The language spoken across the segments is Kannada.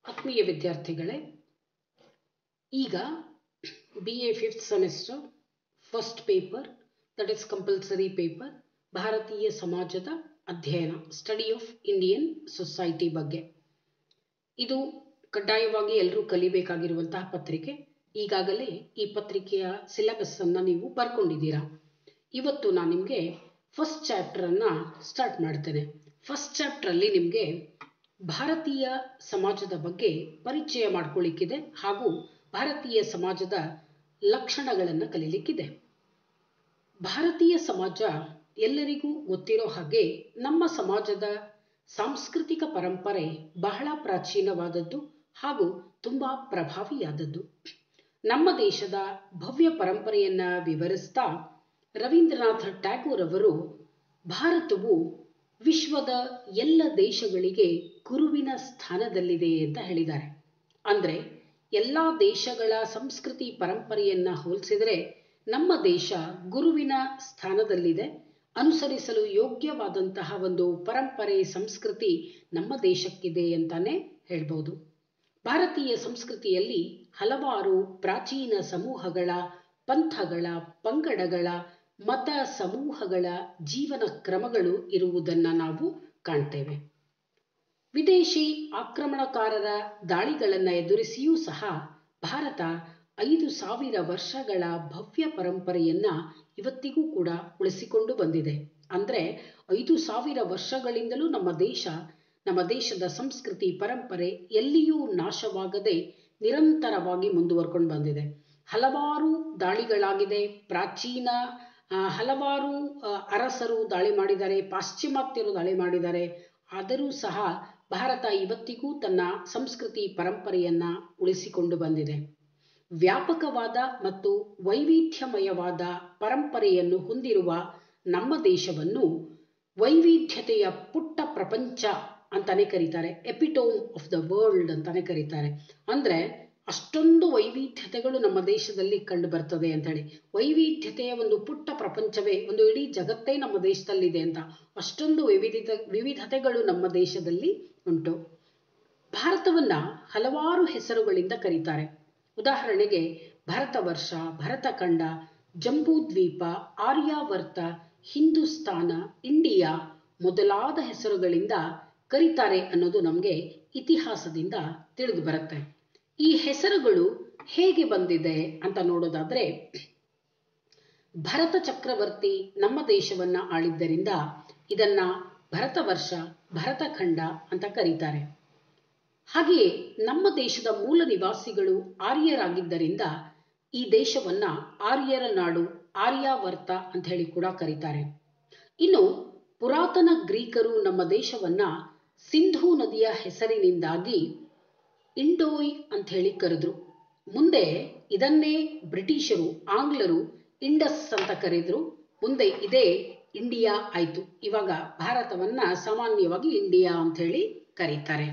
ಆತ್ಮೀಯ ವಿದ್ಯಾರ್ಥಿಗಳೇ ಈಗ B A fifth semester first paper that is compulsory paper ಭಾರತೀಯ ಸಮಾಜದ ಅಧ್ಯಯನ ಸ್ಟಡಿ ಆಫ್ ಇಂಡಿಯನ್ ಸೊಸೈಟಿ ಬಗ್ಗೆ ಇದು ಕಡ್ಡಾಯವಾಗಿ ಎಲ್ಲರೂ ಕಲಿಬೇಕಾಗಿರುವಂತಹ ಪತ್ರಿಕೆ ಈಗಾಗಲೇ ಈ ಪತ್ರಿಕೆಯ ಸಿಲೆಬಸ್ಸನ್ನು ನೀವು ಬರ್ಕೊಂಡಿದ್ದೀರಾ ಇವತ್ತು ನಾನು ನಿಮಗೆ ಫಸ್ಟ್ ಚಾಪ್ಟರನ್ನು ಸ್ಟಾರ್ಟ್ ಮಾಡ್ತೇನೆ ಫಸ್ಟ್ ಚಾಪ್ಟ್ರಲ್ಲಿ ನಿಮಗೆ ಭಾರತೀಯ ಸಮಾಜದ ಬಗ್ಗೆ ಪರಿಚಯ ಮಾಡ್ಕೊಳ್ಳಿಕ್ಕಿದೆ ಹಾಗೂ ಭಾರತೀಯ ಸಮಾಜದ ಲಕ್ಷಣಗಳನ್ನು ಕಲೀಲಿಕ್ಕಿದೆ ಭಾರತೀಯ ಸಮಾಜ ಎಲ್ಲರಿಗೂ ಗೊತ್ತಿರೋ ಹಾಗೆ ನಮ್ಮ ಸಮಾಜದ ಸಾಂಸ್ಕೃತಿಕ ಪರಂಪರೆ ಬಹಳ ಪ್ರಾಚೀನವಾದದ್ದು ಹಾಗೂ ತುಂಬ ಪ್ರಭಾವಿಯಾದದ್ದು ನಮ್ಮ ದೇಶದ ಭವ್ಯ ಪರಂಪರೆಯನ್ನು ವಿವರಿಸ್ತಾ ರವೀಂದ್ರನಾಥ ಟ್ಯಾಗೋರ್ ಅವರು ಭಾರತವು ವಿಶ್ವದ ಎಲ್ಲ ದೇಶಗಳಿಗೆ ಗುರುವಿನ ಸ್ಥಾನದಲ್ಲಿದೆ ಅಂತ ಹೇಳಿದ್ದಾರೆ ಅಂದರೆ ಎಲ್ಲ ದೇಶಗಳ ಸಂಸ್ಕೃತಿ ಪರಂಪರೆಯನ್ನು ಹೋಲಿಸಿದರೆ ನಮ್ಮ ದೇಶ ಗುರುವಿನ ಸ್ಥಾನದಲ್ಲಿದೆ ಅನುಸರಿಸಲು ಯೋಗ್ಯವಾದಂತಹ ಒಂದು ಪರಂಪರೆ ಸಂಸ್ಕೃತಿ ನಮ್ಮ ದೇಶಕ್ಕಿದೆ ಅಂತಾನೆ ಹೇಳ್ಬೋದು ಭಾರತೀಯ ಸಂಸ್ಕೃತಿಯಲ್ಲಿ ಹಲವಾರು ಪ್ರಾಚೀನ ಸಮೂಹಗಳ ಪಂಥಗಳ ಪಂಗಡಗಳ ಮತ ಸಮೂಹಗಳ ಜೀವನ ಕ್ರಮಗಳು ಇರುವುದನ್ನು ನಾವು ಕಾಣ್ತೇವೆ ವಿದೇಶಿ ಆಕ್ರಮಣಕಾರರ ದಾಳಿಗಳನ್ನು ಎದುರಿಸಿಯೂ ಸಹ ಭಾರತ ಐದು ಸಾವಿರ ವರ್ಷಗಳ ಭವ್ಯ ಪರಂಪರೆಯನ್ನು ಇವತ್ತಿಗೂ ಕೂಡ ಉಳಿಸಿಕೊಂಡು ಬಂದಿದೆ ಅಂದರೆ ಐದು ಸಾವಿರ ವರ್ಷಗಳಿಂದಲೂ ನಮ್ಮ ದೇಶ ನಮ್ಮ ದೇಶದ ಸಂಸ್ಕೃತಿ ಪರಂಪರೆ ಎಲ್ಲಿಯೂ ನಾಶವಾಗದೆ ನಿರಂತರವಾಗಿ ಮುಂದುವರ್ಕೊಂಡು ಬಂದಿದೆ ಹಲವಾರು ದಾಳಿಗಳಾಗಿದೆ ಪ್ರಾಚೀನ ಹಲವಾರು ಅರಸರು ದಾಳಿ ಮಾಡಿದ್ದಾರೆ ಪಾಶ್ಚಿಮಾತ್ಯರು ದಾಳಿ ಮಾಡಿದ್ದಾರೆ ಆದರೂ ಸಹ ಭಾರತ ಇವತ್ತಿಗೂ ತನ್ನ ಸಂಸ್ಕೃತಿ ಪರಂಪರೆಯನ್ನು ಉಳಿಸಿಕೊಂಡು ಬಂದಿದೆ ವ್ಯಾಪಕವಾದ ಮತ್ತು ವೈವಿಧ್ಯಮಯವಾದ ಪರಂಪರೆಯನ್ನು ಹೊಂದಿರುವ ನಮ್ಮ ದೇಶವನ್ನು ವೈವಿಧ್ಯತೆಯ ಪುಟ್ಟ ಪ್ರಪಂಚ ಅಂತಾನೆ ಕರೀತಾರೆ ಎಪಿಟೋಮ್ ಆಫ್ ದ ವರ್ಲ್ಡ್ ಅಂತಾನೆ ಕರೀತಾರೆ ಅಂದರೆ ಅಷ್ಟೊಂದು ವೈವಿಧ್ಯತೆಗಳು ನಮ್ಮ ದೇಶದಲ್ಲಿ ಕಂಡು ಬರ್ತದೆ ಅಂತೇಳಿ ವೈವಿಧ್ಯತೆಯ ಒಂದು ಪುಟ್ಟ ಪ್ರಪಂಚವೇ ಒಂದು ಇಡೀ ಜಗತ್ತೇ ನಮ್ಮ ದೇಶದಲ್ಲಿದೆ ಅಂತ ಅಷ್ಟೊಂದು ವಿವಿಧ ವಿವಿಧತೆಗಳು ನಮ್ಮ ದೇಶದಲ್ಲಿ ಉಂಟು ಭಾರತವನ್ನ ಹಲವಾರು ಹೆಸರುಗಳಿಂದ ಕರೀತಾರೆ ಉದಾಹರಣೆಗೆ ಭರತವರ್ಷ ಭರತಖಂಡ ಜಂಬೂದ್ವೀಪ ಆರ್ಯಾವರ್ತ ಹಿಂದೂಸ್ತಾನ ಇಂಡಿಯಾ ಮೊದಲಾದ ಹೆಸರುಗಳಿಂದ ಕರೀತಾರೆ ಅನ್ನೋದು ನಮಗೆ ಇತಿಹಾಸದಿಂದ ತಿಳಿದು ಬರುತ್ತೆ ಈ ಹೆಸರುಗಳು ಹೇಗೆ ಬಂದಿದೆ ಅಂತ ನೋಡೋದಾದ್ರೆ ಭರತ ಚಕ್ರವರ್ತಿ ನಮ್ಮ ದೇಶವನ್ನ ಆಳಿದ್ದರಿಂದ ಇದನ್ನ ಭರತವರ್ಷ ಭರತಖಂಡ ಅಂತ ಕರೀತಾರೆ ಹಾಗೆಯೇ ನಮ್ಮ ದೇಶದ ಮೂಲ ನಿವಾಸಿಗಳು ಆರ್ಯರಾಗಿದ್ದರಿಂದ ಈ ದೇಶವನ್ನ ಆರ್ಯರ ನಾಡು ಆರ್ಯಾವರ್ತ ಅಂತ ಹೇಳಿ ಕೂಡ ಕರೀತಾರೆ ಇನ್ನು ಪುರಾತನ ಗ್ರೀಕರು ನಮ್ಮ ದೇಶವನ್ನ ಸಿಂಧೂ ನದಿಯ ಹೆಸರಿನಿಂದಾಗಿ ಇಂಡೋಯ್ ಅಂತ ಹೇಳಿ ಕರೆದ್ರು ಮುಂದೆ ಇದನ್ನೇ ಬ್ರಿಟಿಷರು ಆಂಗ್ಲರು ಇಂಡಸ್ ಅಂತ ಕರೆದ್ರು ಮುಂದೆ ಇದೇ ಇಂಡಿಯಾ ಆಯಿತು ಇವಾಗ ಭಾರತವನ್ನ ಸಾಮಾನ್ಯವಾಗಿ ಇಂಡಿಯಾ ಅಂತ ಹೇಳಿ ಕರೀತಾರೆ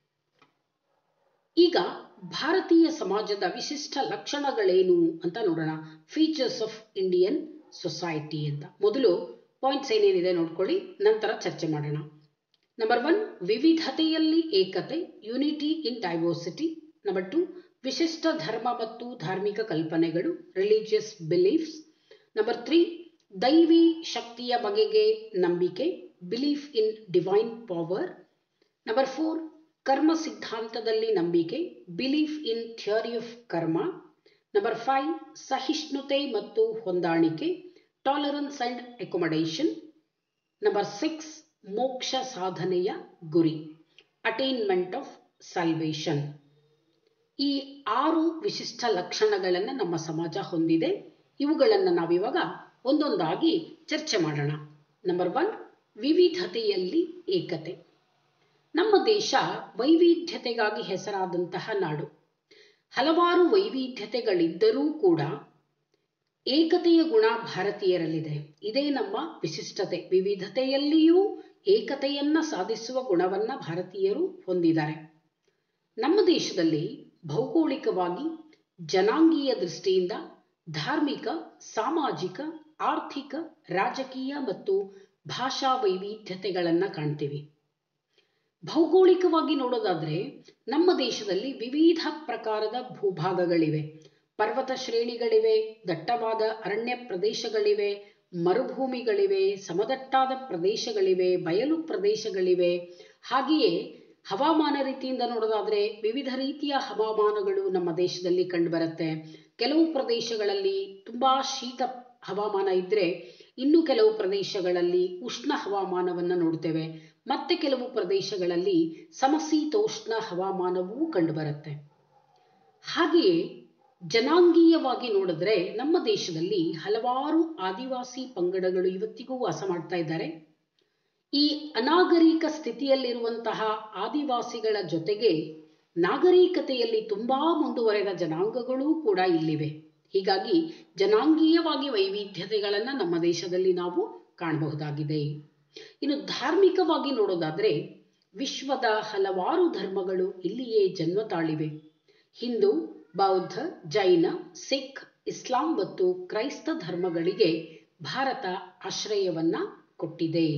ಈಗ ಭಾರತೀಯ ಸಮಾಜದ ವಿಶಿಷ್ಟ ಲಕ್ಷಣಗಳೇನು ಅಂತ ನೋಡೋಣ ಫೀಚರ್ಸ್ ಆಫ್ ಇಂಡಿಯನ್ ಸೊಸೈಟಿ ಅಂತ ಮೊದಲು ಪಾಯಿಂಟ್ಸ್ ಏನೇನಿದೆ ನೋಡ್ಕೊಳ್ಳಿ ನಂತರ ಚರ್ಚೆ ಮಾಡೋಣ ನಂಬರ್ ಒನ್ ವಿವಿಧತೆಯಲ್ಲಿ ಏಕತೆ unity in diversity number two ವಿಶಿಷ್ಟ ಧರ್ಮ ಮತ್ತು ಧಾರ್ಮಿಕ ಕಲ್ಪನೆಗಳು ರಿಲಿಜಿಯಸ್ ಬಿಲೀಫ್ಸ್ ನಂಬರ್ ತ್ರೀ ದೈವಿ ಶಕ್ತಿಯ ಬಗೆಗೆ ನಂಬಿಕೆ belief in divine power number four ಕರ್ಮ ಸಿದ್ಧಾಂತದಲ್ಲಿ ನಂಬಿಕೆ belief in theory of karma number five ಸಹಿಷ್ಣುತೆ ಮತ್ತು ಹೊಂದಾಣಿಕೆ tolerance and accommodation number six ಮೋಕ್ಷ ಸಾಧನೆಯ ಗುರಿ ಅಟೈನ್ಮೆಂಟ್ ಆಫ್ ಸಲ್ವೇಷನ್ ಈ ಆರು ವಿಶಿಷ್ಟ ಲಕ್ಷಣಗಳನ್ನು ನಮ್ಮ ಸಮಾಜ ಹೊಂದಿದೆ ಇವುಗಳನ್ನು ನಾವಿವಾಗ ಒಂದೊಂದಾಗಿ ಚರ್ಚೆ ಮಾಡೋಣ ನಂಬರ್ ಒನ್ ವಿವಿಧತೆಯಲ್ಲಿ ಏಕತೆ ನಮ್ಮ ದೇಶ ವೈವಿಧ್ಯತೆಗಾಗಿ ಹೆಸರಾದಂತಹ ನಾಡು ಹಲವಾರು ವೈವಿಧ್ಯತೆಗಳಿದ್ದರೂ ಕೂಡ ಏಕತೆಯ ಗುಣ ಭಾರತೀಯರಲ್ಲಿದೆ ಇದೇ ನಮ್ಮ ವಿಶಿಷ್ಟತೆ ವಿವಿಧತೆಯಲ್ಲಿಯೂ ಏಕತೆಯನ್ನ ಸಾಧಿಸುವ ಗುಣವನ್ನ ಭಾರತೀಯರು ಹೊಂದಿದ್ದಾರೆ ನಮ್ಮ ದೇಶದಲ್ಲಿ ಭೌಗೋಳಿಕವಾಗಿ ಜನಾಂಗೀಯ ದೃಷ್ಟಿಯಿಂದ ಧಾರ್ಮಿಕ ಸಾಮಾಜಿಕ ಆರ್ಥಿಕ ರಾಜಕೀಯ ಮತ್ತು ಭಾಷಾ ವೈವಿಧ್ಯತೆಗಳನ್ನು ಕಾಣ್ತೀವಿ ಭೌಗೋಳಿಕವಾಗಿ ನೋಡೋದಾದ್ರೆ ನಮ್ಮ ದೇಶದಲ್ಲಿ ವಿವಿಧ ಪ್ರಕಾರದ ಭೂಭಾಗಗಳಿವೆ ಪರ್ವತ ಶ್ರೇಣಿಗಳಿವೆ ದಟ್ಟವಾದ ಅರಣ್ಯ ಪ್ರದೇಶಗಳಿವೆ ಮರುಭೂಮಿಗಳಿವೆ ಸಮದಟ್ಟಾದ ಪ್ರದೇಶಗಳಿವೆ ಬಯಲು ಪ್ರದೇಶಗಳಿವೆ ಹಾಗೆಯೇ ಹವಾಮಾನ ರೀತಿಯಿಂದ ನೋಡೋದಾದ್ರೆ ವಿವಿಧ ರೀತಿಯ ಹವಾಮಾನಗಳು ನಮ್ಮ ದೇಶದಲ್ಲಿ ಕಂಡುಬರುತ್ತೆ ಕೆಲವು ಪ್ರದೇಶಗಳಲ್ಲಿ ತುಂಬಾ ಶೀತ ಹವಾಮಾನ ಇದ್ರೆ ಇನ್ನು ಕೆಲವು ಪ್ರದೇಶಗಳಲ್ಲಿ ಉಷ್ಣ ಹವಾಮಾನವನ್ನು ನೋಡ್ತೇವೆ ಮತ್ತೆ ಕೆಲವು ಪ್ರದೇಶಗಳಲ್ಲಿ ಸಮಶೀತೋಷ್ಣ ಹವಾಮಾನವೂ ಕಂಡುಬರುತ್ತೆ ಹಾಗೆಯೇ ಜನಾಂಗೀಯವಾಗಿ ನೋಡಿದ್ರೆ ನಮ್ಮ ದೇಶದಲ್ಲಿ ಹಲವಾರು ಆದಿವಾಸಿ ಪಂಗಡಗಳು ಇವತ್ತಿಗೂ ವಾಸ ಮಾಡ್ತಾ ಇದ್ದಾರೆ ಈ ಅನಾಗರಿಕ ಸ್ಥಿತಿಯಲ್ಲಿರುವಂತಹ ಆದಿವಾಸಿಗಳ ಜೊತೆಗೆ ನಾಗರಿಕತೆಯಲ್ಲಿ ತುಂಬಾ ಮುಂದುವರೆದ ಜನಾಂಗಗಳೂ ಕೂಡ ಇಲ್ಲಿವೆ ಹೀಗಾಗಿ ಜನಾಂಗೀಯವಾಗಿ ವೈವಿಧ್ಯತೆಗಳನ್ನು ನಮ್ಮ ದೇಶದಲ್ಲಿ ನಾವು ಕಾಣಬಹುದಾಗಿದೆ ಇನ್ನು ಧಾರ್ಮಿಕವಾಗಿ ನೋಡೋದಾದ್ರೆ ವಿಶ್ವದ ಹಲವಾರು ಧರ್ಮಗಳು ಇಲ್ಲಿಯೇ ಜನ್ಮ ತಾಳಿವೆ ಹಿಂದೂ ಬೌದ್ಧ ಜೈನ ಸಿಖ್ ಇಸ್ಲಾಂ ಮತ್ತು ಕ್ರೈಸ್ತ ಧರ್ಮಗಳಿಗೆ ಭಾರತ ಆಶ್ರಯವನ್ನ ಕೊಟ್ಟಿದೆ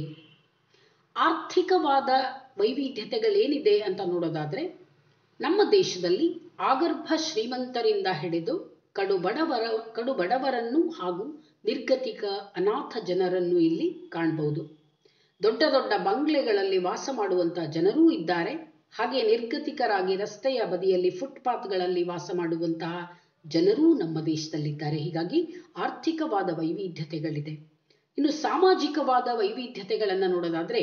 ಆರ್ಥಿಕವಾದ ವೈವಿಧ್ಯತೆಗಳೇನಿದೆ ಅಂತ ನೋಡೋದಾದ್ರೆ ನಮ್ಮ ದೇಶದಲ್ಲಿ ಆಗರ್ಭ ಶ್ರೀಮಂತರಿಂದ ಹಿಡಿದು ಕಡು ಬಡವರ ಕಡು ಬಡವರನ್ನು ಹಾಗೂ ನಿರ್ಗತಿಕ ಅನಾಥ ಜನರನ್ನು ಇಲ್ಲಿ ಕಾಣಬಹುದು ದೊಡ್ಡ ದೊಡ್ಡ ಬಂಗ್ಲೆಗಳಲ್ಲಿ ವಾಸ ಮಾಡುವಂತಹ ಜನರೂ ಇದ್ದಾರೆ ಹಾಗೆ ನಿರ್ಗತಿಕರಾಗಿ ರಸ್ತೆಯ ಬದಿಯಲ್ಲಿ ಫುಟ್ಪಾತ್ಗಳಲ್ಲಿ ವಾಸ ಮಾಡುವಂತಹ ಜನರೂ ನಮ್ಮ ದೇಶದಲ್ಲಿದ್ದಾರೆ ಹೀಗಾಗಿ ಆರ್ಥಿಕವಾದ ವೈವಿಧ್ಯತೆಗಳಿದೆ ಇನ್ನು ಸಾಮಾಜಿಕವಾದ ವೈವಿಧ್ಯತೆಗಳನ್ನು ನೋಡೋದಾದ್ರೆ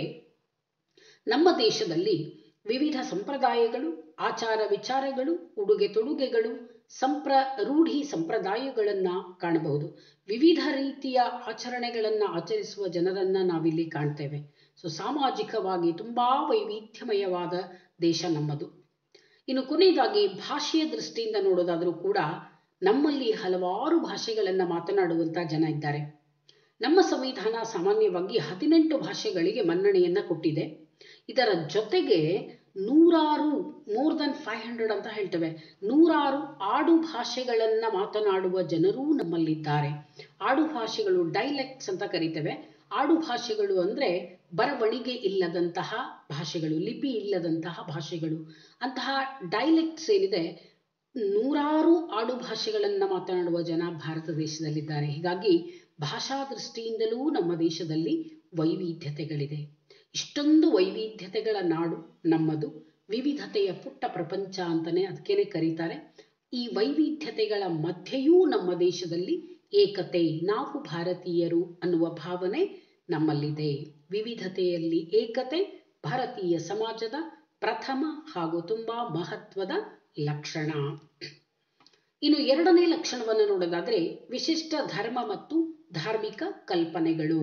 ನಮ್ಮ ದೇಶದಲ್ಲಿ ವಿವಿಧ ಸಂಪ್ರದಾಯಗಳು ಆಚಾರ ವಿಚಾರಗಳು ಉಡುಗೆ ತೊಡುಗೆಗಳು ಸಂಪ್ರ ರೂಢಿ ಸಂಪ್ರದಾಯಗಳನ್ನ ಕಾಣಬಹುದು ವಿವಿಧ ರೀತಿಯ ಆಚರಣೆಗಳನ್ನ ಆಚರಿಸುವ ಜನರನ್ನ ನಾವಿಲ್ಲಿ ಕಾಣ್ತೇವೆ ಸೊ ಸಾಮಾಜಿಕವಾಗಿ ತುಂಬಾ ವೈವಿಧ್ಯಮಯವಾದ ದೇಶ ನಮ್ಮದು ಇನ್ನು ಕೊನೆಯದಾಗಿ ಭಾಷೆಯ ದೃಷ್ಟಿಯಿಂದ ನೋಡೋದಾದರೂ ಕೂಡ ನಮ್ಮಲ್ಲಿ ಹಲವಾರು ಭಾಷೆಗಳನ್ನ ಮಾತನಾಡುವಂತ ಜನ ಇದ್ದಾರೆ ನಮ್ಮ ಸಂವಿಧಾನ ಸಾಮಾನ್ಯವಾಗಿ ಹದಿನೆಂಟು ಭಾಷೆಗಳಿಗೆ ಮನ್ನಣೆಯನ್ನ ಕೊಟ್ಟಿದೆ ಇದರ ಜೊತೆಗೆ ನೂರಾರು ಮೋರ್ ದನ್ ಫೈವ್ ಹಂಡ್ರೆಡ್ ಅಂತ ಹೇಳ್ತೇವೆ ನೂರಾರು ಆಡು ಭಾಷೆಗಳನ್ನ ಮಾತನಾಡುವ ಜನರೂ ನಮ್ಮಲ್ಲಿದ್ದಾರೆ ಆಡು ಭಾಷೆಗಳು ಡೈಲೆಕ್ಟ್ಸ್ ಅಂತ ಕರಿತೇವೆ ಆಡು ಭಾಷೆಗಳು ಅಂದ್ರೆ ಬರವಣಿಗೆ ಇಲ್ಲದಂತಹ ಭಾಷೆಗಳು ಲಿಪಿ ಇಲ್ಲದಂತಹ ಭಾಷೆಗಳು ಅಂತಹ ಡೈಲೆಕ್ಟ್ಸ್ ಏನಿದೆ ನೂರಾರು ಆಡು ಭಾಷೆಗಳನ್ನ ಮಾತನಾಡುವ ಜನ ಭಾರತ ದೇಶದಲ್ಲಿದ್ದಾರೆ ಹೀಗಾಗಿ ಭಾಷಾ ದೃಷ್ಟಿಯಿಂದಲೂ ನಮ್ಮ ದೇಶದಲ್ಲಿ ವೈವಿಧ್ಯತೆಗಳಿದೆ ಇಷ್ಟೊಂದು ವೈವಿಧ್ಯತೆಗಳ ನಾಡು ನಮ್ಮದು ವಿವಿಧತೆಯ ಪುಟ್ಟ ಪ್ರಪಂಚ ಅಂತಾನೆ ಅದಕ್ಕೇನೆ ಕರೀತಾರೆ ಈ ವೈವಿಧ್ಯತೆಗಳ ಮಧ್ಯೆಯೂ ನಮ್ಮ ದೇಶದಲ್ಲಿ ಏಕತೆ ನಾವು ಭಾರತೀಯರು ಅನ್ನುವ ಭಾವನೆ ನಮ್ಮಲ್ಲಿದೆ ವಿವಿಧತೆಯಲ್ಲಿ ಏಕತೆ ಭಾರತೀಯ ಸಮಾಜದ ಪ್ರಥಮ ಹಾಗೂ ತುಂಬಾ ಮಹತ್ವದ ಲಕ್ಷಣ ಇನ್ನು ಎರಡನೇ ಲಕ್ಷಣವನ್ನು ನೋಡೋದಾದ್ರೆ ವಿಶಿಷ್ಟ ಧರ್ಮ ಮತ್ತು ಧಾರ್ಮಿಕ ಕಲ್ಪನೆಗಳು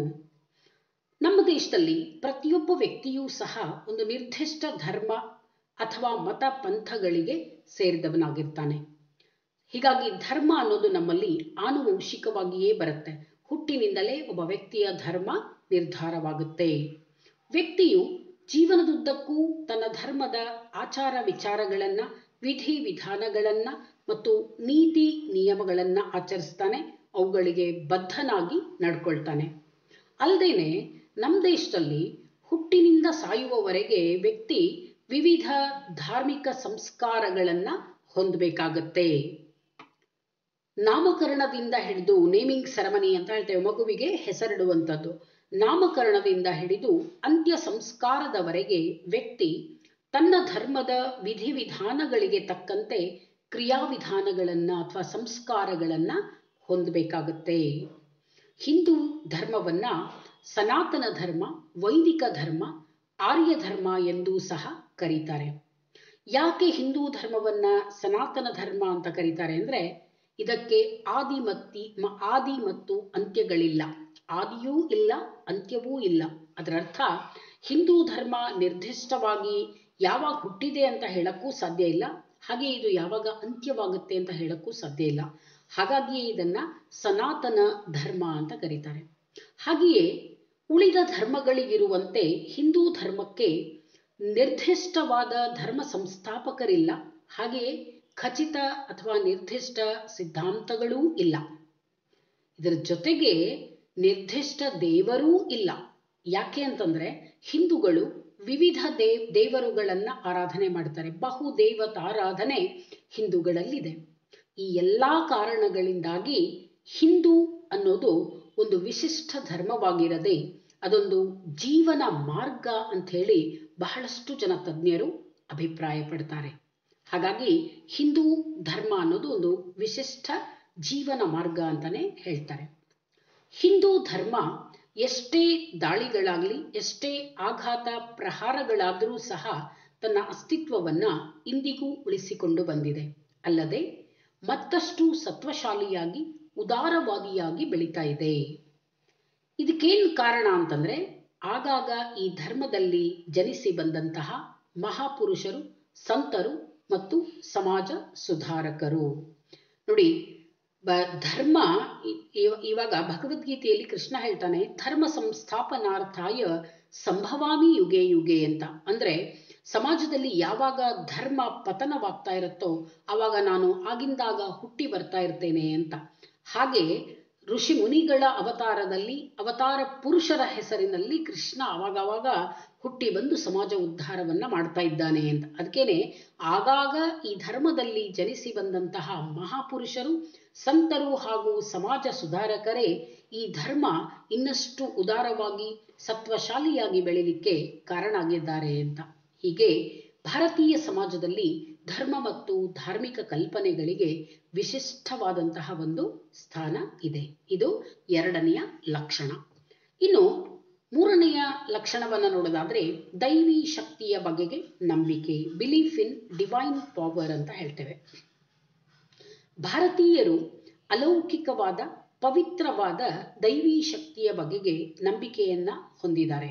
ನಮ್ಮ ದೇಶದಲ್ಲಿ ಪ್ರತಿಯೊಬ್ಬ ವ್ಯಕ್ತಿಯೂ ಸಹ ಒಂದು ನಿರ್ದಿಷ್ಟ ಧರ್ಮ ಅಥವಾ ಮತ ಪಂಥಗಳಿಗೆ ಸೇರಿದವನಾಗಿರ್ತಾನೆ ಹೀಗಾಗಿ ಧರ್ಮ ಅನ್ನೋದು ನಮ್ಮಲ್ಲಿ ಆನುವಂಶಿಕವಾಗಿಯೇ ಬರುತ್ತೆ ಹುಟ್ಟಿನಿಂದಲೇ ಒಬ್ಬ ವ್ಯಕ್ತಿಯ ಧರ್ಮ ನಿರ್ಧಾರವಾಗುತ್ತೆ ವ್ಯಕ್ತಿಯು ಜೀವನದುದ್ದಕ್ಕೂ ತನ್ನ ಧರ್ಮದ ಆಚಾರ ವಿಚಾರಗಳನ್ನ ವಿಧಿ ವಿಧಾನಗಳನ್ನ ಮತ್ತು ನೀತಿ ನಿಯಮಗಳನ್ನ ಆಚರಿಸ್ತಾನೆ ಅವುಗಳಿಗೆ ಬದ್ಧನಾಗಿ ನಡ್ಕೊಳ್ತಾನೆ ಅಲ್ಲದೇನೆ ನಮ್ಮ ದೇಶದಲ್ಲಿ ಹುಟ್ಟಿನಿಂದ ಸಾಯುವವರೆಗೆ ವ್ಯಕ್ತಿ ವಿವಿಧ ಧಾರ್ಮಿಕ ಸಂಸ್ಕಾರಗಳನ್ನ ಹೊಂದಬೇಕಾಗತ್ತೆ ನಾಮಕರಣದಿಂದ ಹಿಡಿದು ನೇಮಿಂಗ್ ಸೆರೆಮನಿ ಅಂತ ಹೇಳ್ತೇವೆ ಮಗುವಿಗೆ ಹೆಸರಿಡುವಂಥದ್ದು ನಾಮಕರಣದಿಂದ ಹಿಡಿದು ಅಂತ್ಯ ಸಂಸ್ಕಾರದವರೆಗೆ ವ್ಯಕ್ತಿ ತನ್ನ ಧರ್ಮದ ವಿಧಿವಿಧಾನಗಳಿಗೆ ತಕ್ಕಂತೆ ಕ್ರಿಯಾವಿಧಾನಗಳನ್ನ ಅಥವಾ ಸಂಸ್ಕಾರಗಳನ್ನ ಹೊಂದಬೇಕಾಗತ್ತೆ ಹಿಂದೂ ಧರ್ಮವನ್ನ ಸನಾತನ ಧರ್ಮ ವೈದಿಕ ಧರ್ಮ ಆರ್ಯ ಧರ್ಮ ಎಂದೂ ಸಹ ಕರೀತಾರೆ ಯಾಕೆ ಹಿಂದೂ ಧರ್ಮವನ್ನ ಸನಾತನ ಧರ್ಮ ಅಂತ ಕರೀತಾರೆ ಅಂದ್ರೆ ಇದಕ್ಕೆ ಆದಿ ಮತ್ತಿ ಮ- ಆದಿ ಮತ್ತು ಅಂತ್ಯಗಳಿಲ್ಲ ಆದಿಯೂ ಇಲ್ಲ ಅಂತ್ಯವೂ ಇಲ್ಲ ಅದರ ಅರ್ಥ ಹಿಂದೂ ಧರ್ಮ ನಿರ್ದಿಷ್ಟವಾಗಿ ಯಾವಾಗ ಹುಟ್ಟಿದೆ ಅಂತ ಹೇಳಕ್ಕೂ ಸಾಧ್ಯ ಇಲ್ಲ ಹಾಗೆ ಇದು ಯಾವಾಗ ಅಂತ್ಯವಾಗುತ್ತೆ ಅಂತ ಹೇಳಕ್ಕೂ ಸಾಧ್ಯ ಇಲ್ಲ ಹಾಗಾಗಿಯೇ ಇದನ್ನ ಸನಾತನ ಧರ್ಮ ಅಂತ ಕರೀತಾರೆ ಹಾಗೆಯೇ ಉಳಿದ ಧರ್ಮಗಳಿಗಿರುವಂತೆ ಹಿಂದೂ ಧರ್ಮಕ್ಕೆ ನಿರ್ದಿಷ್ಟವಾದ ಧರ್ಮ ಸಂಸ್ಥಾಪಕರಿಲ್ಲ ಹಾಗೆಯೇ ಖಚಿತ ಅಥವಾ ನಿರ್ದಿಷ್ಟ ಸಿದ್ಧಾಂತಗಳೂ ಇಲ್ಲ ಇದರ ಜೊತೆಗೆ ನಿರ್ದಿಷ್ಟ ದೇವರೂ ಇಲ್ಲ ಯಾಕೆ ಅಂತಂದ್ರೆ ಹಿಂದೂಗಳು ವಿವಿಧ ದೇವ್ ದೇವರುಗಳನ್ನ ಆರಾಧನೆ ಮಾಡ್ತಾರೆ ಬಹು ದೇವತಾರಾಧನೆ ಹಿಂದೂಗಳಲ್ಲಿದೆ ಈ ಎಲ್ಲ ಕಾರಣಗಳಿಂದಾಗಿ ಹಿಂದೂ ಅನ್ನೋದು ಒಂದು ವಿಶಿಷ್ಟ ಧರ್ಮವಾಗಿರದೆ ಅದೊಂದು ಜೀವನ ಮಾರ್ಗ ಅಂತ ಹೇಳಿ ಬಹಳಷ್ಟು ಜನ ತಜ್ಞರು ಅಭಿಪ್ರಾಯ ಪಡ್ತಾರೆ ಹಾಗಾಗಿ ಹಿಂದೂ ಧರ್ಮ ಅನ್ನೋದು ಒಂದು ವಿಶಿಷ್ಟ ಜೀವನ ಮಾರ್ಗ ಅಂತಾನೆ ಹೇಳ್ತಾರೆ ಹಿಂದೂ ಧರ್ಮ ಎಷ್ಟೇ ದಾಳಿಗಳಾಗಲಿ ಎಷ್ಟೇ ಆಘಾತ ಪ್ರಹಾರಗಳಾದರೂ ಸಹ ತನ್ನ ಅಸ್ತಿತ್ವವನ್ನ ಇಂದಿಗೂ ಉಳಿಸಿಕೊಂಡು ಬಂದಿದೆ ಅಲ್ಲದೆ ಮತ್ತಷ್ಟು ಸತ್ವಶಾಲಿಯಾಗಿ ಉದಾರವಾದಿಯಾಗಿ ಬೆಳೀತಾ ಇದೆ ಇದಕ್ಕೇನು ಕಾರಣ ಅಂತಂದ್ರೆ ಆಗಾಗ ಈ ಧರ್ಮದಲ್ಲಿ ಜನಿಸಿ ಬಂದಂತಹ ಮಹಾಪುರುಷರು ಸಂತರು ಮತ್ತು ಸಮಾಜ ಸುಧಾರಕರು ನೋಡಿ ಬ ಧರ್ಮ ಇವಾಗ ಭಗವದ್ಗೀತೆಯಲ್ಲಿ ಕೃಷ್ಣ ಹೇಳ್ತಾನೆ ಧರ್ಮ ಸಂಸ್ಥಾಪನಾರ್ಥಾಯ ಸಂಭವಾಮಿ ಯುಗೆ ಯುಗೆ ಅಂತ ಅಂದ್ರೆ ಸಮಾಜದಲ್ಲಿ ಯಾವಾಗ ಧರ್ಮ ಪತನವಾಗ್ತಾ ಇರುತ್ತೋ ಆವಾಗ ನಾನು ಆಗಿಂದಾಗ ಹುಟ್ಟಿ ಬರ್ತಾ ಇರ್ತೇನೆ ಅಂತ ಹಾಗೆ ಋಷಿ ಮುನಿಗಳ ಅವತಾರದಲ್ಲಿ ಅವತಾರ ಪುರುಷರ ಹೆಸರಿನಲ್ಲಿ ಕೃಷ್ಣ ಅವಾಗವಾಗ ಹುಟ್ಟಿ ಬಂದು ಸಮಾಜ ಉದ್ಧಾರವನ್ನ ಮಾಡ್ತಾ ಇದ್ದಾನೆ ಅಂತ ಅದಕ್ಕೇನೆ ಆಗಾಗ ಈ ಧರ್ಮದಲ್ಲಿ ಜನಿಸಿ ಬಂದಂತಹ ಮಹಾಪುರುಷರು ಸಂತರು ಹಾಗೂ ಸಮಾಜ ಸುಧಾರಕರೇ ಈ ಧರ್ಮ ಇನ್ನಷ್ಟು ಉದಾರವಾಗಿ ಸತ್ವಶಾಲಿಯಾಗಿ ಬೆಳಿಲಿಕ್ಕೆ ಕಾರಣ ಆಗಿದ್ದಾರೆ ಅಂತ ಹೀಗೆ ಭಾರತೀಯ ಸಮಾಜದಲ್ಲಿ ಧರ್ಮ ಮತ್ತು ಧಾರ್ಮಿಕ ಕಲ್ಪನೆಗಳಿಗೆ ವಿಶಿಷ್ಟವಾದಂತಹ ಒಂದು ಸ್ಥಾನ ಇದೆ ಇದು ಎರಡನೆಯ ಲಕ್ಷಣ ಇನ್ನು ಮೂರನೆಯ ಲಕ್ಷಣವನ್ನು ನೋಡೋದಾದ್ರೆ ದೈವಿ ಶಕ್ತಿಯ ಬಗೆಗೆ ನಂಬಿಕೆ ಬಿಲೀಫ್ ಇನ್ ಡಿವೈನ್ ಪವರ್ ಅಂತ ಹೇಳ್ತೇವೆ ಭಾರತೀಯರು ಅಲೌಕಿಕವಾದ ಪವಿತ್ರವಾದ ದೈವಿ ಶಕ್ತಿಯ ಬಗೆಗೆ ನಂಬಿಕೆಯನ್ನ ಹೊಂದಿದ್ದಾರೆ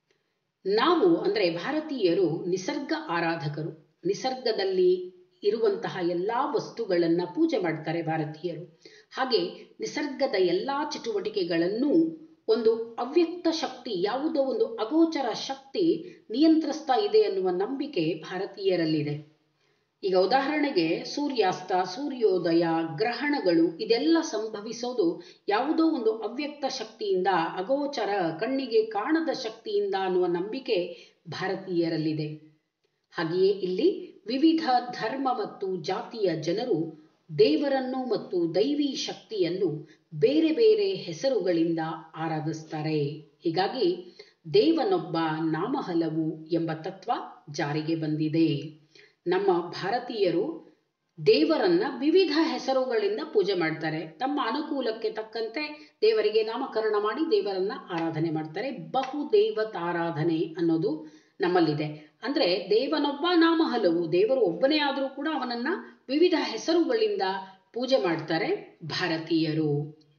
ನಾವು ಅಂದ್ರೆ ಭಾರತೀಯರು ನಿಸರ್ಗ ಆರಾಧಕರು ನಿಸರ್ಗದಲ್ಲಿ ಇರುವಂತಹ ಎಲ್ಲಾ ವಸ್ತುಗಳನ್ನ ಪೂಜೆ ಮಾಡ್ತಾರೆ ಭಾರತೀಯರು ಹಾಗೆ ನಿಸರ್ಗದ ಎಲ್ಲಾ ಚಟುವಟಿಕೆಗಳನ್ನು ಒಂದು ಅವ್ಯಕ್ತ ಶಕ್ತಿ ಯಾವುದೋ ಒಂದು ಅಗೋಚರ ಶಕ್ತಿ ನಿಯಂತ್ರಿಸ್ತಾ ಇದೆ ಅನ್ನುವ ನಂಬಿಕೆ ಭಾರತೀಯರಲ್ಲಿದೆ ಈಗ ಉದಾಹರಣೆಗೆ ಸೂರ್ಯಾಸ್ತ ಸೂರ್ಯೋದಯ ಗ್ರಹಣಗಳು ಇದೆಲ್ಲ ಸಂಭವಿಸೋದು ಯಾವುದೋ ಒಂದು ಅವ್ಯಕ್ತ ಶಕ್ತಿಯಿಂದ ಅಗೋಚರ ಕಣ್ಣಿಗೆ ಕಾಣದ ಶಕ್ತಿಯಿಂದ ಅನ್ನುವ ನಂಬಿಕೆ ಭಾರತೀಯರಲ್ಲಿದೆ ಹಾಗೆಯೇ ಇಲ್ಲಿ ವಿವಿಧ ಧರ್ಮ ಮತ್ತು ಜಾತಿಯ ಜನರು ದೇವರನ್ನು ಮತ್ತು ದೈವಿ ಶಕ್ತಿಯನ್ನು ಬೇರೆ ಬೇರೆ ಹೆಸರುಗಳಿಂದ ಆರಾಧಿಸ್ತಾರೆ ಹೀಗಾಗಿ ದೇವನೊಬ್ಬ ನಾಮ ಹಲವು ಎಂಬ ತತ್ವ ಜಾರಿಗೆ ಬಂದಿದೆ ನಮ್ಮ ಭಾರತೀಯರು ದೇವರನ್ನ ವಿವಿಧ ಹೆಸರುಗಳಿಂದ ಪೂಜೆ ಮಾಡ್ತಾರೆ ತಮ್ಮ ಅನುಕೂಲಕ್ಕೆ ತಕ್ಕಂತೆ ದೇವರಿಗೆ ನಾಮಕರಣ ಮಾಡಿ ದೇವರನ್ನ ಆರಾಧನೆ ಮಾಡ್ತಾರೆ ಬಹು ದೇವತಾರಾಧನೆ ಅನ್ನೋದು ನಮ್ಮಲ್ಲಿದೆ ಅಂದ್ರೆ ದೇವನೊಬ್ಬ ನಾಮ ಹಲವು ದೇವರು ಒಬ್ಬನೇ ಆದರೂ ಕೂಡ ಅವನನ್ನ ವಿವಿಧ ಹೆಸರುಗಳಿಂದ ಪೂಜೆ ಮಾಡ್ತಾರೆ ಭಾರತೀಯರು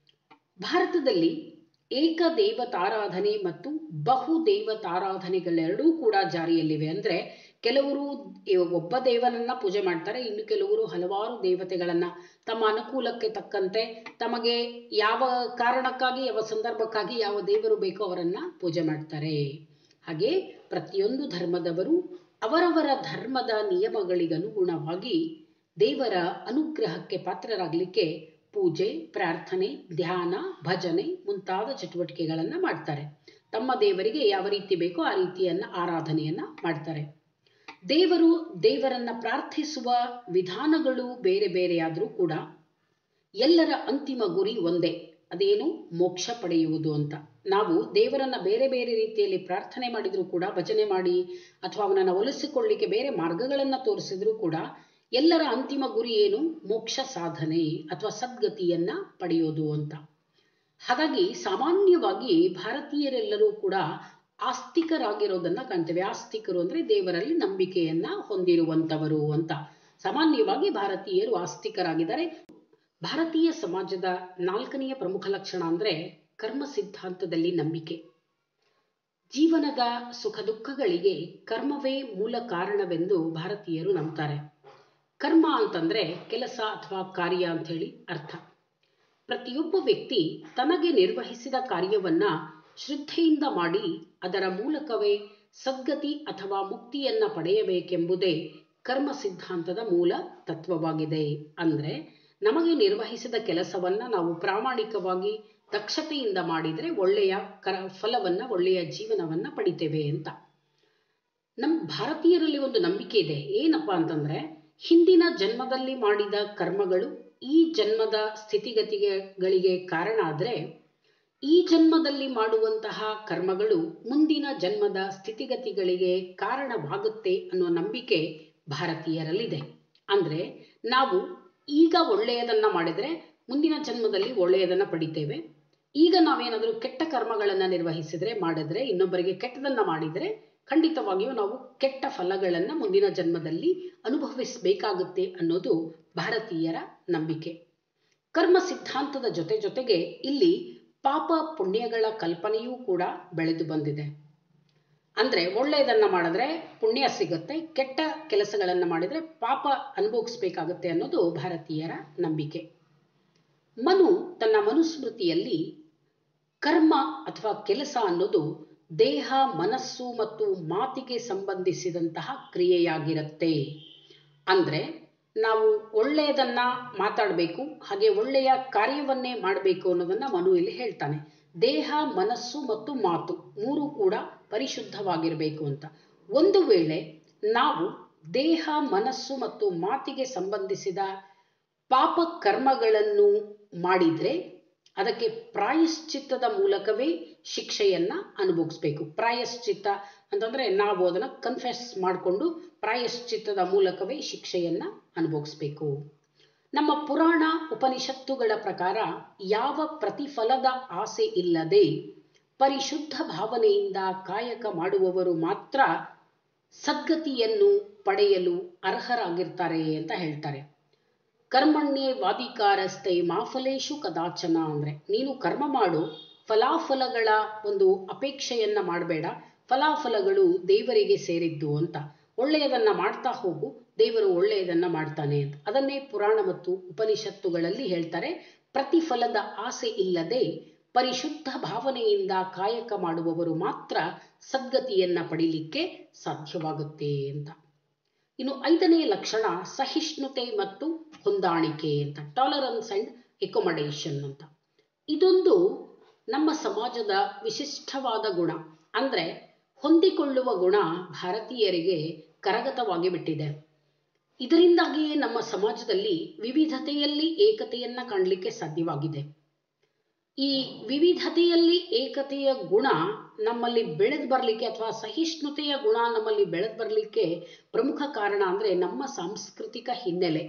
ಭಾರತದಲ್ಲಿ ಏಕ ದೇವತಾರಾಧನೆ ಮತ್ತು ಬಹು ದೇವತಾರಾಧನೆಗಳೆರಡೂ ಕೂಡ ಜಾರಿಯಲ್ಲಿವೆ ಅಂದ್ರೆ ಕೆಲವರು ಒಬ್ಬ ದೇವನನ್ನ ಪೂಜೆ ಮಾಡ್ತಾರೆ ಇನ್ನು ಕೆಲವರು ಹಲವಾರು ದೇವತೆಗಳನ್ನ ತಮ್ಮ ಅನುಕೂಲಕ್ಕೆ ತಕ್ಕಂತೆ ತಮಗೆ ಯಾವ ಕಾರಣಕ್ಕಾಗಿ ಯಾವ ಸಂದರ್ಭಕ್ಕಾಗಿ ಯಾವ ದೇವರು ಬೇಕೋ ಅವರನ್ನ ಪೂಜೆ ಮಾಡ್ತಾರೆ ಹಾಗೆ ಪ್ರತಿಯೊಂದು ಧರ್ಮದವರು ಅವರವರ ಧರ್ಮದ ನಿಯಮಗಳಿಗನುಗುಣವಾಗಿ ದೇವರ ಅನುಗ್ರಹಕ್ಕೆ ಪಾತ್ರರಾಗಲಿಕ್ಕೆ ಪೂಜೆ ಪ್ರಾರ್ಥನೆ ಧ್ಯಾನ ಭಜನೆ ಮುಂತಾದ ಚಟುವಟಿಕೆಗಳನ್ನ ಮಾಡ್ತಾರೆ ತಮ್ಮ ದೇವರಿಗೆ ಯಾವ ರೀತಿ ಬೇಕೋ ಆ ರೀತಿಯನ್ನ ಆರಾಧನೆಯನ್ನ ಮಾಡ್ತಾರೆ ದೇವರು ದೇವರನ್ನ ಪ್ರಾರ್ಥಿಸುವ ವಿಧಾನಗಳು ಬೇರೆ ಬೇರೆಯಾದರೂ ಕೂಡ ಎಲ್ಲರ ಅಂತಿಮ ಗುರಿ ಒಂದೇ ಅದೇನು ಮೋಕ್ಷ ಪಡೆಯುವುದು ಅಂತ ನಾವು ದೇವರನ್ನ ಬೇರೆ ಬೇರೆ ರೀತಿಯಲ್ಲಿ ಪ್ರಾರ್ಥನೆ ಮಾಡಿದ್ರು ಕೂಡ ಭಜನೆ ಮಾಡಿ ಅಥವಾ ಅವನನ್ನ ಒಲಿಸಿಕೊಳ್ಳಿಕ್ಕೆ ಬೇರೆ ಮಾರ್ಗಗಳನ್ನ ತೋರಿಸಿದ್ರು ಕೂಡ ಎಲ್ಲರ ಅಂತಿಮ ಗುರಿ ಏನು ಮೋಕ್ಷ ಸಾಧನೆ ಅಥವಾ ಸದ್ಗತಿಯನ್ನ ಪಡೆಯೋದು ಅಂತ ಹಾಗಾಗಿ ಸಾಮಾನ್ಯವಾಗಿ ಭಾರತೀಯರೆಲ್ಲರೂ ಕೂಡ ಆಸ್ತಿಕರಾಗಿರೋದನ್ನ ಕಾಣ್ತೇವೆ ಆಸ್ತಿಕರು ಅಂದ್ರೆ ದೇವರಲ್ಲಿ ನಂಬಿಕೆಯನ್ನ ಹೊಂದಿರುವಂತವರು ಅಂತ ಸಾಮಾನ್ಯವಾಗಿ ಭಾರತೀಯರು ಆಸ್ತಿಕರಾಗಿದ್ದಾರೆ ಭಾರತೀಯ ಸಮಾಜದ ನಾಲ್ಕನೆಯ ಪ್ರಮುಖ ಲಕ್ಷಣ ಅಂದ್ರೆ ಕರ್ಮ ಸಿದ್ಧಾಂತದಲ್ಲಿ ನಂಬಿಕೆ ಜೀವನದ ಸುಖ ದುಃಖಗಳಿಗೆ ಕರ್ಮವೇ ಮೂಲ ಕಾರಣವೆಂದು ಭಾರತೀಯರು ನಂಬ್ತಾರೆ ಕರ್ಮ ಅಂತಂದ್ರೆ ಕೆಲಸ ಅಥವಾ ಕಾರ್ಯ ಅಂತ ಹೇಳಿ ಅರ್ಥ ಪ್ರತಿಯೊಬ್ಬ ವ್ಯಕ್ತಿ ತನಗೆ ನಿರ್ವಹಿಸಿದ ಕಾರ್ಯವನ್ನ ಶ್ರದ್ಧೆಯಿಂದ ಮಾಡಿ ಅದರ ಮೂಲಕವೇ ಸದ್ಗತಿ ಅಥವಾ ಮುಕ್ತಿಯನ್ನ ಪಡೆಯಬೇಕೆಂಬುದೇ ಕರ್ಮ ಸಿದ್ಧಾಂತದ ಮೂಲ ತತ್ವವಾಗಿದೆ ಅಂದ್ರೆ ನಮಗೆ ನಿರ್ವಹಿಸಿದ ಕೆಲಸವನ್ನ ನಾವು ಪ್ರಾಮಾಣಿಕವಾಗಿ ದಕ್ಷತೆಯಿಂದ ಮಾಡಿದರೆ ಒಳ್ಳೆಯ ಕರ ಫಲವನ್ನ ಒಳ್ಳೆಯ ಜೀವನವನ್ನ ಪಡಿತೇವೆ ಅಂತ ನಮ್ಮ ಭಾರತೀಯರಲ್ಲಿ ಒಂದು ನಂಬಿಕೆ ಇದೆ ಏನಪ್ಪಾ ಅಂತಂದ್ರೆ ಹಿಂದಿನ ಜನ್ಮದಲ್ಲಿ ಮಾಡಿದ ಕರ್ಮಗಳು ಈ ಜನ್ಮದ ಸ್ಥಿತಿಗತಿಗಳಿಗೆ ಕಾರಣ ಆದರೆ ಈ ಜನ್ಮದಲ್ಲಿ ಮಾಡುವಂತಹ ಕರ್ಮಗಳು ಮುಂದಿನ ಜನ್ಮದ ಸ್ಥಿತಿಗತಿಗಳಿಗೆ ಕಾರಣವಾಗುತ್ತೆ ಅನ್ನುವ ನಂಬಿಕೆ ಭಾರತೀಯರಲ್ಲಿದೆ ಅಂದ್ರೆ ನಾವು ಈಗ ಒಳ್ಳೆಯದನ್ನ ಮಾಡಿದ್ರೆ ಮುಂದಿನ ಜನ್ಮದಲ್ಲಿ ಒಳ್ಳೆಯದನ್ನ ಪಡಿತೇವೆ ಈಗ ನಾವೇನಾದರೂ ಕೆಟ್ಟ ಕರ್ಮಗಳನ್ನು ನಿರ್ವಹಿಸಿದ್ರೆ ಮಾಡಿದ್ರೆ ಇನ್ನೊಬ್ಬರಿಗೆ ಕೆಟ್ಟದನ್ನ ಮಾಡಿದ್ರೆ ಖಂಡಿತವಾಗಿಯೂ ನಾವು ಕೆಟ್ಟ ಫಲಗಳನ್ನು ಮುಂದಿನ ಜನ್ಮದಲ್ಲಿ ಅನುಭವಿಸಬೇಕಾಗುತ್ತೆ ಅನ್ನೋದು ಭಾರತೀಯರ ನಂಬಿಕೆ ಕರ್ಮ ಸಿದ್ಧಾಂತದ ಜೊತೆ ಜೊತೆಗೆ ಇಲ್ಲಿ ಪಾಪ ಪುಣ್ಯಗಳ ಕಲ್ಪನೆಯೂ ಕೂಡ ಬೆಳೆದು ಬಂದಿದೆ ಅಂದ್ರೆ ಒಳ್ಳೆಯದನ್ನ ಮಾಡಿದ್ರೆ ಪುಣ್ಯ ಸಿಗುತ್ತೆ ಕೆಟ್ಟ ಕೆಲಸಗಳನ್ನ ಮಾಡಿದ್ರೆ ಪಾಪ ಅನುಭವಿಸ್ಬೇಕಾಗುತ್ತೆ ಅನ್ನೋದು ಭಾರತೀಯರ ನಂಬಿಕೆ ಮನು ತನ್ನ ಮನುಸ್ಮೃತಿಯಲ್ಲಿ ಕರ್ಮ ಅಥವಾ ಕೆಲಸ ಅನ್ನೋದು ದೇಹ ಮನಸ್ಸು ಮತ್ತು ಮಾತಿಗೆ ಸಂಬಂಧಿಸಿದಂತಹ ಕ್ರಿಯೆಯಾಗಿರುತ್ತೆ ಅಂದ್ರೆ ನಾವು ಒಳ್ಳೆಯದನ್ನ ಮಾತಾಡಬೇಕು ಹಾಗೆ ಒಳ್ಳೆಯ ಕಾರ್ಯವನ್ನೇ ಮಾಡಬೇಕು ಅನ್ನೋದನ್ನ ಮನು ಇಲ್ಲಿ ಹೇಳ್ತಾನೆ ದೇಹ ಮನಸ್ಸು ಮತ್ತು ಮಾತು ಮೂರು ಕೂಡ ಪರಿಶುದ್ಧವಾಗಿರಬೇಕು ಅಂತ ಒಂದು ವೇಳೆ ನಾವು ದೇಹ ಮನಸ್ಸು ಮತ್ತು ಮಾತಿಗೆ ಸಂಬಂಧಿಸಿದ ಪಾಪ ಕರ್ಮಗಳನ್ನು ಮಾಡಿದ್ರೆ ಅದಕ್ಕೆ ಪ್ರಾಯಶ್ಚಿತ್ತದ ಮೂಲಕವೇ ಶಿಕ್ಷೆಯನ್ನ ಅನುಭವಿಸ್ಬೇಕು ಪ್ರಾಯಶ್ಚಿತ್ತ ಅಂತಂದ್ರೆ ನಾವು ಅದನ್ನ ಕನ್ಫೆಸ್ ಮಾಡಿಕೊಂಡು ಪ್ರಾಯಶ್ಚಿತ್ತದ ಮೂಲಕವೇ ಶಿಕ್ಷೆಯನ್ನ ಅನುಭವಿಸ್ಬೇಕು ನಮ್ಮ ಪುರಾಣ ಉಪನಿಷತ್ತುಗಳ ಪ್ರಕಾರ ಯಾವ ಪ್ರತಿಫಲದ ಆಸೆ ಇಲ್ಲದೆ ಪರಿಶುದ್ಧ ಭಾವನೆಯಿಂದ ಕಾಯಕ ಮಾಡುವವರು ಮಾತ್ರ ಸದ್ಗತಿಯನ್ನು ಪಡೆಯಲು ಅರ್ಹರಾಗಿರ್ತಾರೆ ಅಂತ ಹೇಳ್ತಾರೆ ಕರ್ಮಣ್ಯೇ ವಾದಿಕಾರಸ್ಥೈ ಮಾಫಲೇಶು ಕದಾಚನ ಅಂದ್ರೆ ನೀನು ಕರ್ಮ ಮಾಡು ಫಲಾಫಲಗಳ ಒಂದು ಅಪೇಕ್ಷೆಯನ್ನ ಮಾಡಬೇಡ ಫಲಾಫಲಗಳು ದೇವರಿಗೆ ಸೇರಿದ್ದು ಅಂತ ಒಳ್ಳೆಯದನ್ನ ಮಾಡ್ತಾ ಹೋಗು ದೇವರು ಒಳ್ಳೆಯದನ್ನ ಮಾಡ್ತಾನೆ ಅಂತ ಅದನ್ನೇ ಪುರಾಣ ಮತ್ತು ಉಪನಿಷತ್ತುಗಳಲ್ಲಿ ಹೇಳ್ತಾರೆ ಪ್ರತಿಫಲದ ಆಸೆ ಇಲ್ಲದೆ ಪರಿಶುದ್ಧ ಭಾವನೆಯಿಂದ ಕಾಯಕ ಮಾಡುವವರು ಮಾತ್ರ ಸದ್ಗತಿಯನ್ನ ಪಡಿಲಿಕ್ಕೆ ಸಾಧ್ಯವಾಗುತ್ತೆ ಅಂತ ಇನ್ನು ಐದನೇ ಲಕ್ಷಣ ಸಹಿಷ್ಣುತೆ ಮತ್ತು ಹೊಂದಾಣಿಕೆ ಅಂತ ಟಾಲರೆನ್ಸ್ ಅಂಡ್ ಎಕೊಮಡೇಷನ್ ಅಂತ ಇದೊಂದು ನಮ್ಮ ಸಮಾಜದ ವಿಶಿಷ್ಟವಾದ ಗುಣ ಅಂದ್ರೆ ಹೊಂದಿಕೊಳ್ಳುವ ಗುಣ ಭಾರತೀಯರಿಗೆ ಕರಗತವಾಗಿ ಬಿಟ್ಟಿದೆ ಇದರಿಂದಾಗಿಯೇ ನಮ್ಮ ಸಮಾಜದಲ್ಲಿ ವಿವಿಧತೆಯಲ್ಲಿ ಏಕತೆಯನ್ನ ಕಾಣಲಿಕ್ಕೆ ಸಾಧ್ಯವಾಗಿದೆ ಈ ವಿವಿಧತೆಯಲ್ಲಿ ಏಕತೆಯ ಗುಣ ನಮ್ಮಲ್ಲಿ ಬೆಳೆದು ಬರಲಿಕ್ಕೆ ಅಥವಾ ಸಹಿಷ್ಣುತೆಯ ಗುಣ ನಮ್ಮಲ್ಲಿ ಬೆಳೆದು ಬರಲಿಕ್ಕೆ ಪ್ರಮುಖ ಕಾರಣ ಅಂದ್ರೆ ನಮ್ಮ ಸಾಂಸ್ಕೃತಿಕ ಹಿನ್ನೆಲೆ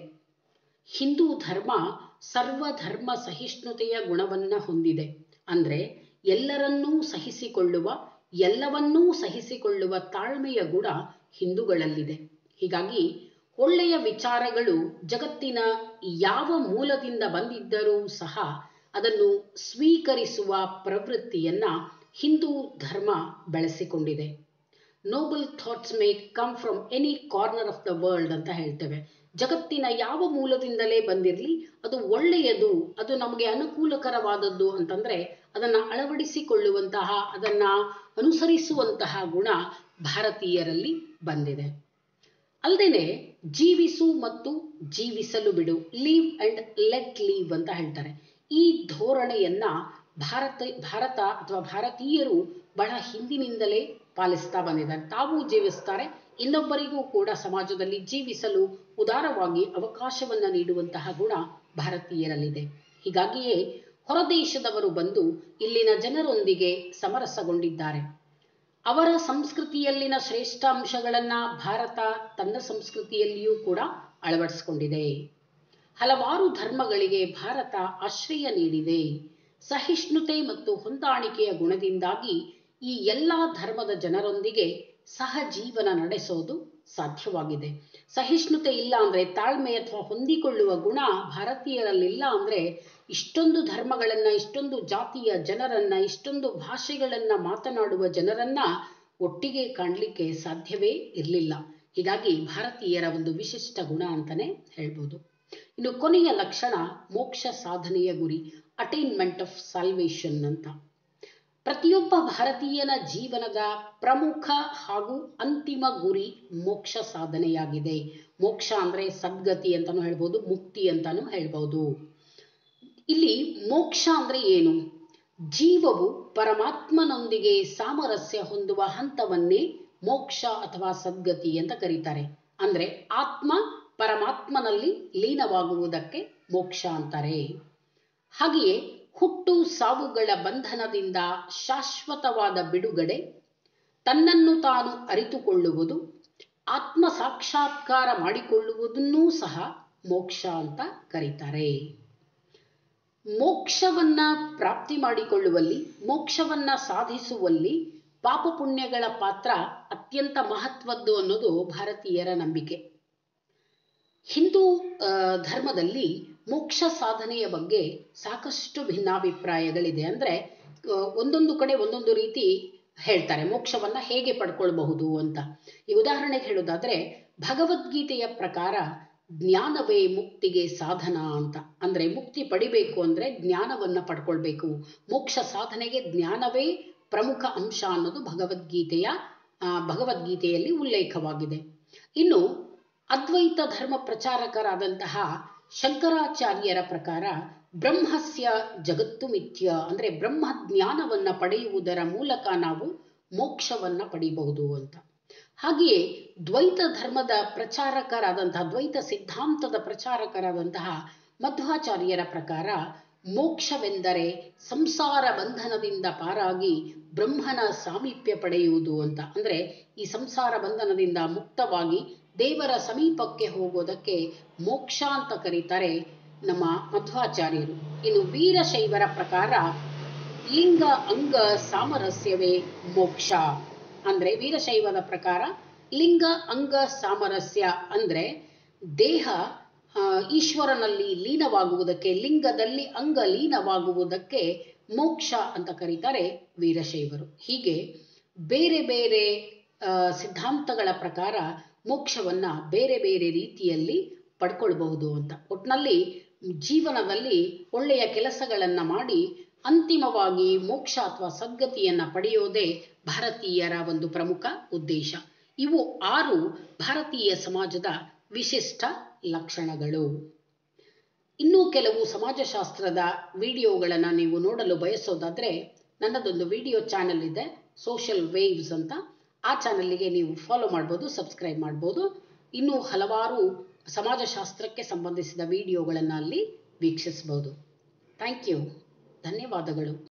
ಹಿಂದೂ ಧರ್ಮ ಸರ್ವಧರ್ಮ ಸಹಿಷ್ಣುತೆಯ ಗುಣವನ್ನ ಹೊಂದಿದೆ ಅಂದ್ರೆ ಎಲ್ಲರನ್ನೂ ಸಹಿಸಿಕೊಳ್ಳುವ ಎಲ್ಲವನ್ನೂ ಸಹಿಸಿಕೊಳ್ಳುವ ತಾಳ್ಮೆಯ ಗುಣ ಹಿಂದೂಗಳಲ್ಲಿದೆ ಹೀಗಾಗಿ ಒಳ್ಳೆಯ ವಿಚಾರಗಳು ಜಗತ್ತಿನ ಯಾವ ಮೂಲದಿಂದ ಬಂದಿದ್ದರೂ ಸಹ ಅದನ್ನು ಸ್ವೀಕರಿಸುವ ಪ್ರವೃತ್ತಿಯನ್ನ ಹಿಂದೂ ಧರ್ಮ ಬೆಳೆಸಿಕೊಂಡಿದೆ noble thoughts may come from any corner of the world ಅಂತ ಹೇಳ್ತೇವೆ ಜಗತ್ತಿನ ಯಾವ ಮೂಲದಿಂದಲೇ ಬಂದಿರಲಿ ಅದು ಒಳ್ಳೆಯದು ಅದು ನಮಗೆ ಅನುಕೂಲಕರವಾದದ್ದು ಅಂತಂದ್ರೆ ಅದನ್ನ ಅಳವಡಿಸಿಕೊಳ್ಳುವಂತಹ ಅದನ್ನ ಅನುಸರಿಸುವಂತಹ ಗುಣ ಭಾರತೀಯರಲ್ಲಿ ಬಂದಿದೆ ಅಲ್ಲದೇನೆ ಜೀವಿಸು ಮತ್ತು ಜೀವಿಸಲು ಬಿಡು ಲೀವ್ ಅಂಡ್ ಲೆಟ್ ಲೀವ್ ಅಂತ ಹೇಳ್ತಾರೆ ಈ ಧೋರಣೆಯನ್ನ ಭಾರತ ಭಾರತ ಅಥವಾ ಭಾರತೀಯರು ಬಹಳ ಹಿಂದಿನಿಂದಲೇ ಪಾಲಿಸ್ತಾ ಬಂದಿದ್ದಾರೆ ತಾವು ಜೀವಿಸ್ತಾರೆ ಇನ್ನೊಬ್ಬರಿಗೂ ಕೂಡ ಸಮಾಜದಲ್ಲಿ ಜೀವಿಸಲು ಉದಾರವಾಗಿ ಅವಕಾಶವನ್ನ ನೀಡುವಂತಹ ಗುಣ ಭಾರತೀಯರಲ್ಲಿದೆ ಹೀಗಾಗಿಯೇ ಹೊರದೇಶದವರು ಬಂದು ಇಲ್ಲಿನ ಜನರೊಂದಿಗೆ ಸಮರಸಗೊಂಡಿದ್ದಾರೆ ಅವರ ಸಂಸ್ಕೃತಿಯಲ್ಲಿನ ಶ್ರೇಷ್ಠಾಂಶಗಳನ್ನ ಭಾರತ ತನ್ನ ಸಂಸ್ಕೃತಿಯಲ್ಲಿಯೂ ಕೂಡ ಅಳವಡಿಸಿಕೊಂಡಿದೆ ಹಲವಾರು ಧರ್ಮಗಳಿಗೆ ಭಾರತ ಆಶ್ರಯ ನೀಡಿದೆ ಸಹಿಷ್ಣುತೆ ಮತ್ತು ಹೊಂದಾಣಿಕೆಯ ಗುಣದಿಂದಾಗಿ ಈ ಎಲ್ಲ ಧರ್ಮದ ಜನರೊಂದಿಗೆ ಸಹಜೀವನ ನಡೆಸೋದು ಸಾಧ್ಯವಾಗಿದೆ ಸಹಿಷ್ಣುತೆ ಇಲ್ಲ ಅಂದ್ರೆ ತಾಳ್ಮೆ ಅಥವಾ ಹೊಂದಿಕೊಳ್ಳುವ ಗುಣ ಭಾರತೀಯರಲ್ಲಿಲ್ಲ ಅಂದ್ರೆ ಇಷ್ಟೊಂದು ಧರ್ಮಗಳನ್ನ ಇಷ್ಟೊಂದು ಜಾತಿಯ ಜನರನ್ನ ಇಷ್ಟೊಂದು ಭಾಷೆಗಳನ್ನ ಮಾತನಾಡುವ ಜನರನ್ನ ಒಟ್ಟಿಗೆ ಕಾಣಲಿಕ್ಕೆ ಸಾಧ್ಯವೇ ಇರಲಿಲ್ಲ ಹೀಗಾಗಿ ಭಾರತೀಯರ ಒಂದು ವಿಶಿಷ್ಟ ಗುಣ ಅಂತಾನೆ ಹೇಳ್ಬೋದು ಇನ್ನು ಕೊನೆಯ ಲಕ್ಷಣ ಮೋಕ್ಷ ಸಾಧನೆಯ ಗುರಿ ಅಟೈನ್ಮೆಂಟ್ ಆಫ್ ಸಾಲ್ವೇಷನ್ ಅಂತ ಪ್ರತಿಯೊಬ್ಬ ಭಾರತೀಯನ ಜೀವನದ ಪ್ರಮುಖ ಹಾಗೂ ಅಂತಿಮ ಗುರಿ ಮೋಕ್ಷ ಸಾಧನೆಯಾಗಿದೆ ಮೋಕ್ಷ ಅಂದ್ರೆ ಸದ್ಗತಿ ಅಂತಾನು ಹೇಳ್ಬೋದು ಮುಕ್ತಿ ಅಂತಾನು ಹೇಳ್ಬೋದು ಇಲ್ಲಿ ಮೋಕ್ಷ ಅಂದ್ರೆ ಏನು ಜೀವವು ಪರಮಾತ್ಮನೊಂದಿಗೆ ಸಾಮರಸ್ಯ ಹೊಂದುವ ಹಂತವನ್ನೇ ಮೋಕ್ಷ ಅಥವಾ ಸದ್ಗತಿ ಅಂತ ಕರೀತಾರೆ ಅಂದ್ರೆ ಆತ್ಮ ಪರಮಾತ್ಮನಲ್ಲಿ ಲೀನವಾಗುವುದಕ್ಕೆ ಮೋಕ್ಷ ಅಂತಾರೆ ಹಾಗೆಯೇ ಹುಟ್ಟು ಸಾವುಗಳ ಬಂಧನದಿಂದ ಶಾಶ್ವತವಾದ ಬಿಡುಗಡೆ ತನ್ನನ್ನು ತಾನು ಅರಿತುಕೊಳ್ಳುವುದು ಆತ್ಮ ಸಾಕ್ಷಾತ್ಕಾರ ಮಾಡಿಕೊಳ್ಳುವುದನ್ನೂ ಸಹ ಮೋಕ್ಷ ಅಂತ ಕರೀತಾರೆ ಮೋಕ್ಷವನ್ನ ಪ್ರಾಪ್ತಿ ಮಾಡಿಕೊಳ್ಳುವಲ್ಲಿ ಮೋಕ್ಷವನ್ನ ಸಾಧಿಸುವಲ್ಲಿ ಪಾಪ ಪುಣ್ಯಗಳ ಪಾತ್ರ ಅತ್ಯಂತ ಮಹತ್ವದ್ದು ಅನ್ನೋದು ಭಾರತೀಯರ ನಂಬಿಕೆ ಹಿಂದೂ ಧರ್ಮದಲ್ಲಿ ಮೋಕ್ಷ ಸಾಧನೆಯ ಬಗ್ಗೆ ಸಾಕಷ್ಟು ಭಿನ್ನಾಭಿಪ್ರಾಯಗಳಿದೆ ಅಂದ್ರೆ ಒಂದೊಂದು ಕಡೆ ಒಂದೊಂದು ರೀತಿ ಹೇಳ್ತಾರೆ ಮೋಕ್ಷವನ್ನ ಹೇಗೆ ಪಡ್ಕೊಳ್ಬಹುದು ಅಂತ ಈ ಉದಾಹರಣೆಗೆ ಹೇಳೋದಾದ್ರೆ ಭಗವದ್ಗೀತೆಯ ಪ್ರಕಾರ ಜ್ಞಾನವೇ ಮುಕ್ತಿಗೆ ಸಾಧನ ಅಂತ ಅಂದ್ರೆ ಮುಕ್ತಿ ಪಡಿಬೇಕು ಅಂದ್ರೆ ಜ್ಞಾನವನ್ನ ಪಡ್ಕೊಳ್ಬೇಕು ಮೋಕ್ಷ ಸಾಧನೆಗೆ ಜ್ಞಾನವೇ ಪ್ರಮುಖ ಅಂಶ ಅನ್ನೋದು ಭಗವದ್ಗೀತೆಯ ಭಗವದ್ಗೀತೆಯಲ್ಲಿ ಉಲ್ಲೇಖವಾಗಿದೆ ಇನ್ನು ಅದ್ವೈತ ಧರ್ಮ ಪ್ರಚಾರಕರಾದಂತಹ ಶಂಕರಾಚಾರ್ಯರ ಪ್ರಕಾರ ಬ್ರಹ್ಮಸ್ಯ ಜಗತ್ತು ಮಿಥ್ಯ ಅಂದ್ರೆ ಬ್ರಹ್ಮ ಜ್ಞಾನವನ್ನ ಪಡೆಯುವುದರ ಮೂಲಕ ನಾವು ಮೋಕ್ಷವನ್ನ ಪಡೆಯಬಹುದು ಅಂತ ಹಾಗೆಯೇ ದ್ವೈತ ಧರ್ಮದ ಪ್ರಚಾರಕರಾದಂತಹ ದ್ವೈತ ಸಿದ್ಧಾಂತದ ಪ್ರಚಾರಕರಾದಂತಹ ಮಧ್ವಾಚಾರ್ಯರ ಪ್ರಕಾರ ಮೋಕ್ಷವೆಂದರೆ ಸಂಸಾರ ಬಂಧನದಿಂದ ಪಾರಾಗಿ ಬ್ರಹ್ಮನ ಸಾಮೀಪ್ಯ ಪಡೆಯುವುದು ಅಂತ ಅಂದ್ರೆ ಈ ಸಂಸಾರ ಬಂಧನದಿಂದ ಮುಕ್ತವಾಗಿ ದೇವರ ಸಮೀಪಕ್ಕೆ ಹೋಗೋದಕ್ಕೆ ಮೋಕ್ಷ ಅಂತ ಕರೀತಾರೆ ನಮ್ಮ ಮಧ್ವಾಚಾರ್ಯರು ಇನ್ನು ವೀರಶೈವರ ಪ್ರಕಾರ ಲಿಂಗ ಅಂಗ ಸಾಮರಸ್ಯವೇ ಮೋಕ್ಷ ಅಂದ್ರೆ ವೀರಶೈವದ ಪ್ರಕಾರ ಲಿಂಗ ಅಂಗ ಸಾಮರಸ್ಯ ಅಂದ್ರೆ ದೇಹ ಈಶ್ವರನಲ್ಲಿ ಲೀನವಾಗುವುದಕ್ಕೆ ಲಿಂಗದಲ್ಲಿ ಅಂಗ ಲೀನವಾಗುವುದಕ್ಕೆ ಮೋಕ್ಷ ಅಂತ ಕರೀತಾರೆ ವೀರಶೈವರು ಹೀಗೆ ಬೇರೆ ಬೇರೆ ಸಿದ್ಧಾಂತಗಳ ಪ್ರಕಾರ ಮೋಕ್ಷವನ್ನ ಬೇರೆ ಬೇರೆ ರೀತಿಯಲ್ಲಿ ಪಡ್ಕೊಳ್ಬಹುದು ಅಂತ ಒಟ್ನಲ್ಲಿ ಜೀವನದಲ್ಲಿ ಒಳ್ಳೆಯ ಕೆಲಸಗಳನ್ನ ಮಾಡಿ ಅಂತಿಮವಾಗಿ ಮೋಕ್ಷ ಅಥವಾ ಸದ್ಗತಿಯನ್ನ ಪಡೆಯೋದೇ ಭಾರತೀಯರ ಒಂದು ಪ್ರಮುಖ ಉದ್ದೇಶ ಇವು ಆರು ಭಾರತೀಯ ಸಮಾಜದ ವಿಶಿಷ್ಟ ಲಕ್ಷಣಗಳು ಇನ್ನೂ ಕೆಲವು ಸಮಾಜಶಾಸ್ತ್ರದ ವಿಡಿಯೋಗಳನ್ನು ನೀವು ನೋಡಲು ಬಯಸೋದಾದ್ರೆ ನನ್ನದೊಂದು ವಿಡಿಯೋ ಚಾನೆಲ್ ಇದೆ ಸೋಷಿಯಲ್ ವೇವ್ಸ್ ಅಂತ ಆ ಚಾನಲ್ಗೆ ನೀವು ಫಾಲೋ ಮಾಡ್ಬೋದು ಸಬ್ಸ್ಕ್ರೈಬ್ ಮಾಡ್ಬೋದು ಇನ್ನೂ ಹಲವಾರು ಸಮಾಜಶಾಸ್ತ್ರಕ್ಕೆ ಸಂಬಂಧಿಸಿದ ವಿಡಿಯೋಗಳನ್ನು ಅಲ್ಲಿ ವೀಕ್ಷಿಸಬಹುದು ಥ್ಯಾಂಕ್ ಯು ಧನ್ಯವಾದಗಳು